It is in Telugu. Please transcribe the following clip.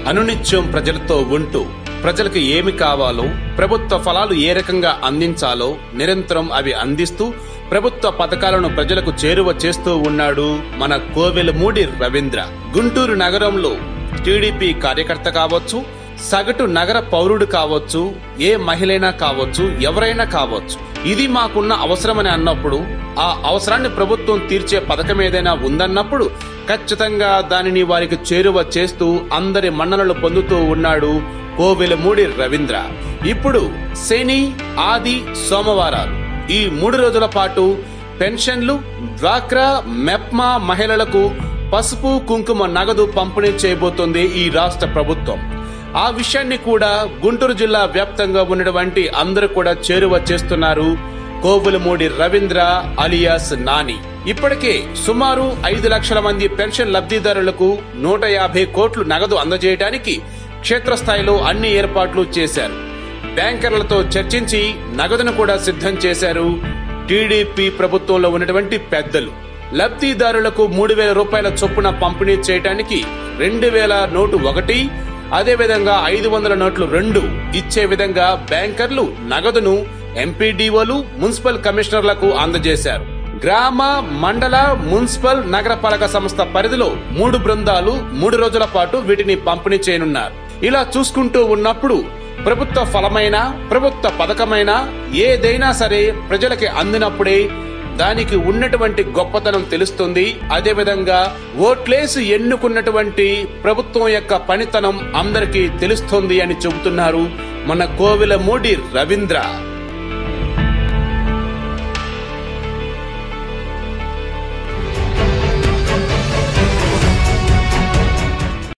అనునిత్యం ప్రజలతో ఉంటూ ప్రజలకు ఏమి కావాలో ప్రభుత్వ ఫలాలు ఏ రకంగా అందించాలో నిరంతరం అవి అందిస్తూ ప్రభుత్వ పథకాలను ప్రజలకు చేరువ చేస్తూ ఉన్నాడు మన కోవెలమూడి రవీంద్ర గుంటూరు నగరంలో టీడీపీ కార్యకర్త కావచ్చు సగటు నగర పౌరుడు కావచ్చు ఏ మహిళైనా కావచ్చు ఎవరైనా కావచ్చు ఇది మాకున్న అవసరమని అన్నప్పుడు ఆ అవసరాన్ని ప్రభుత్వం తీర్చే పథకం ఏదైనా ఉందన్నప్పుడు ఖచ్చితంగా దానిని వారికి చేరువ చేస్తూ అందరి మన్ననలు పొందుతూ ఉన్నాడు కోవెలమూడి రవీంద్ర ఇప్పుడు శని ఆది సోమవారాలు ఈ మూడు రోజుల పాటు పెన్షన్లు డ్వాక్రా మెప్మా మహిళలకు పసుపు కుంకుమ నగదు పంపిణీ చేయబోతోంది ఈ రాష్ట్ర ప్రభుత్వం ఆ విషయాన్ని కూడా గుంటూరు జిల్లా వ్యాప్తంగా ఉన్నటువంటి అందరూ కూడా చేరువ చేస్తున్నారు కోవులమూడి రవీంద్ర అలియాస్ నాని ఇప్పటికే సుమారు ఐదు లక్షల మంది పెన్షన్ లబ్ధిదారులకు నూట యాభై కోట్లు నగదు అందజేయడానికి క్షేత్రస్థాయిలో అన్ని ఏర్పాట్లు చేశారు బ్యాంకర్లతో చర్చించి నగదును కూడా సిద్ధం చేశారు టీడీపీ ప్రభుత్వంలో ఉన్నటువంటి పెద్దలు లబ్ధిదారులకు మూడు వేల రూపాయల చొప్పున పంపిణీ చేయడానికి రెండు వేల నోటు ఒకటి అదేవిధంగా ఐదు వందల నోట్లు రెండు ఇచ్చే విధంగా బ్యాంకర్లు నగదును ఎంపీడీఓలు మున్సిపల్ కమిషనర్లకు అందజేశారు గ్రామ మండల మున్సిపల్ నగరపాలక సంస్థ పరిధిలో మూడు బృందాలు మూడు రోజుల పాటు వీటిని పంపిణీ చేయనున్నారు ఇలా చూసుకుంటూ ఉన్నప్పుడు ప్రభుత్వ ఫలమైన ప్రభుత్వ పథకమైన ఏదైనా సరే ప్రజలకి అందినప్పుడే దానికి ఉన్నటువంటి గొప్పతనం తెలుస్తుంది అదేవిధంగా ఓట్లేసి ఎన్నుకున్నటువంటి ప్రభుత్వం యొక్క పనితనం అందరికీ తెలుస్తుంది అని చెబుతున్నారు మన కోవిల మోడీ రవీంద్ర